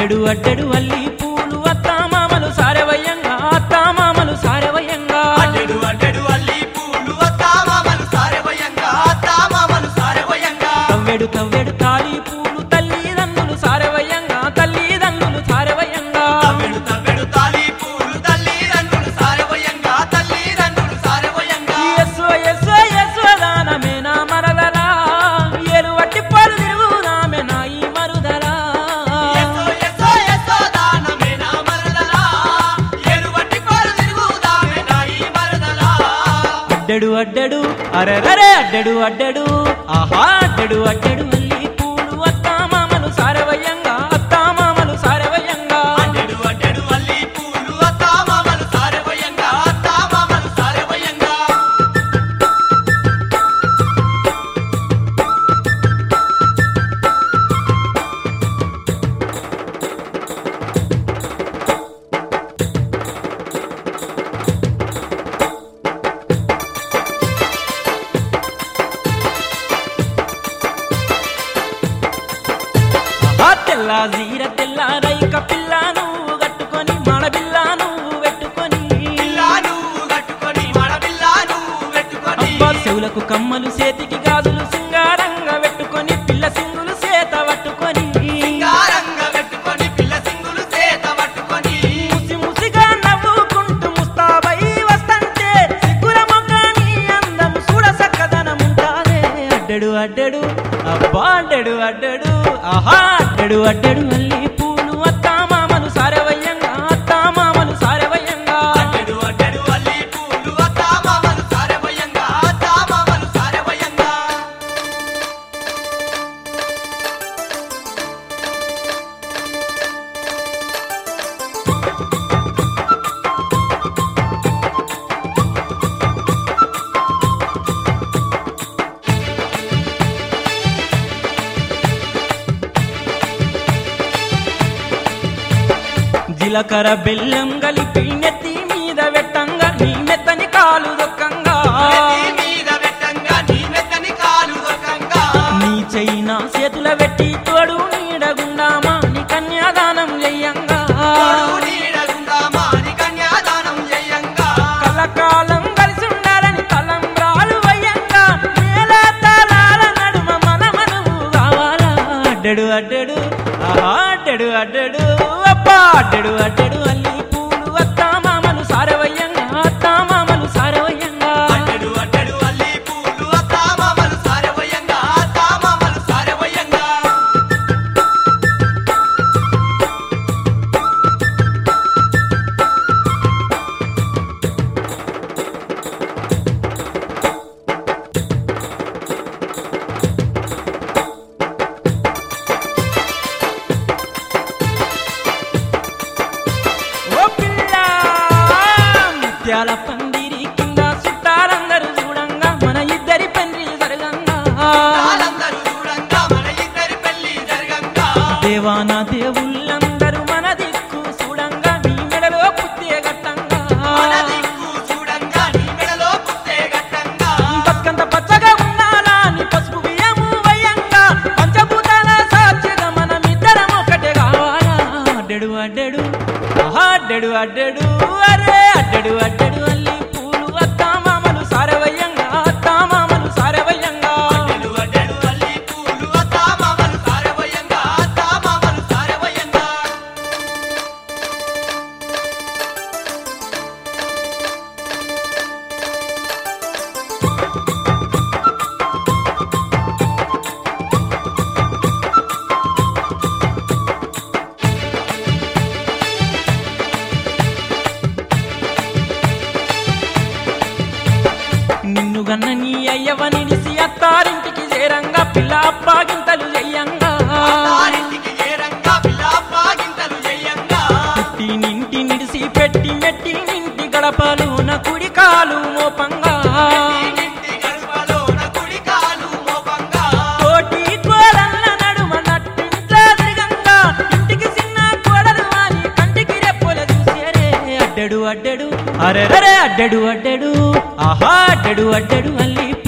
అడ్డడు అడ్డడు అల్లి పూలు అత్తామామలు సారవయ్యంగా అత్తామామలు సారవయ్యంగా అడ్డెడు అడ్డెడు అల్లి పూలు అత్తామామలు సారవయంగా అత్తామామలు సారవయంగా తవ్వెడు తవ్వెడు తాళి పూలు తల్లిదండ్రులు సారవయ్యంగా తల్లిదండ్రులు సారవయ్యంగా తవ్వెడు తవ్వెడు తాళి పూలు తల్లిదండ్రులు సారవయంగా తల్లిదండ్రులు సారవయంగా ఎస్సో ఎస్సో ఎస్సో దానమేనా మరదలా ఏలు వట్టి పలు తిరుగుదామె నా ఈ మరుదలా ఎస్సో ఎస్సో ఎస్సో దానమే నా మరదలా ఎరువటి పాలు తిరుగుదామే నా ఈ మరదలా అడ్డడు అడ్డడు అరరరే అడ్డడు అడ్డడు ఆహా అడ్డడు అడ్డడు అల్లి పూలు అత్తామామలు సారవయ్యంగా అత్తామామలు సారవయ్యంగా అడ్డెడు అడ్డెడు అల్లి పూలు అత్తామామలు సారవయంగా అత్తామామలు సారవయంగా ఆ తెల్ల జీర తెల్ల రైక పిల్ల నువ్వు కట్టుకొని మడబిల్ల నువ్వు పెట్టుకొని పిల్లా నువ్వు కట్టుకొని మడబిల్లా నువ్వు పెట్టుకొని అబ్బా చెవులకు కమ్మలు చేతికి గాజులు సింగారంగా పెట్టుకొని పిల్ల సింగులు చేత పట్టుకొని సింగారంగా పెట్టుకొని పిల్ల సింగులు చేత పట్టుకొని ముసి ముసిగా నవ్వుకుంటూ ముస్తాబై వస్తంటే సిగ్గుల మొగ్గ నీ అందం చూడ సక్కదనముంటాదే అడ్డడు అడ్డడు అబ్బా అడ్డడు అడ్డడు ఆహా అడ్డడు అడ్డడు అల్లి పూలు అత్తామామలు సారవయ్యంగా అత్తామామలు సారవయ్యంగా అడ్డెడు అడ్డెడు అల్లి పూలు అత్తామామలు సారవయంగా అత్తామామలు సారవయంగా జీలకర్ర బెల్లం కలిపి నెత్తి మీద పెట్టంగా నీ మెత్తని కాలు దొక్కంగా నీ మీద పెట్టంగా నీ మెత్తని కాలు దొక్కంగా నీ చైనా చేతుల పెట్టి తోడు నీడగుండామా నీ కన్యాదానం చెయ్యంగా తోడు నీడగుందామా నీ కన్యాదానం చెయ్యంగా కలకాలం కలిసి ఉండాలని తలంబ్రాలు వయ్యంగా నేల తలాల నడుమ మనమనువు కావాలా అడ్డడు అడ్డడు ఆహా అడ్డడు అడ్డడు అబ్బా అడ్డడు అడ్డడు అల్లి పూలు అత్తామామలు సారవయ్యంగా అత్తామామలు సారవయ్యంగా అడ్డెడు అడ్డెడు అల్లి పూలు అత్తామామలు సారవయంగా అత్తామామలు సారవయంగా ఓ పిల్ల ముత్యాల పందిరి కింద చుట్టాలందరూ చూడంగా మన ఇద్దరి పెండ్రి జరగంగా వాళ్ళందరూ చూడంగా మన ఇద్దరి పెళ్లి జరగంగా దేవాన దేవుళ్ళందరూ మన దిక్కు చూడంగా నీ మెడలో పుత్తే గట్టంగా మన దిక్కు చూడంగా నీ మెడలో పుట్టే గట్టంగా బతుకంత పచ్చగా ఉండాలా నీ పసుపు బియ్యము వయ్యంగా పంచభూతాల సాక్షిగా మనమిద్దరం ఒకటే కావాలా అడ్డడు అడ్డడు ఆహా అడ్డడు అడ్డడు అరే అడ్డడు అడ్డడు అల్లి పూలు అత్తామామలు సారవయ్యంగా అత్తామామలు సారవయ్యంగా అడ్డెడు అడ్డెడు అల్లి పూలు అత్తామామలు సారవయంగా అత్తామామలు సారవయంగా నిన్ను గన్న నీ అయ్యవ నిలిసి అత్తారింటికి చేరంగా పిల్ల అప్పాగింతలు చెయ్యంగా తారింటికి చేరంగా పిల్ల పాగింతలు చెయ్యంగా పుట్టి నింటి నిడిసి పెట్టి మెట్టి నింటి గడపలోన కుడి కాలు మోపంగా ఇంటి గడపలోన కుడి కాలు మోపంగా కోటి కోరల్ల నడుమ నట్టింట్ల తిరగంగా ఇంటికి చిన్న కోడలు అని కంటికి రెప్పొల చూసేరే అడ్డడు అడ్డడు అరెరరే అడ్డడు అడ్డడు ఆహా అడ్డడు అడ్డడు అల్లి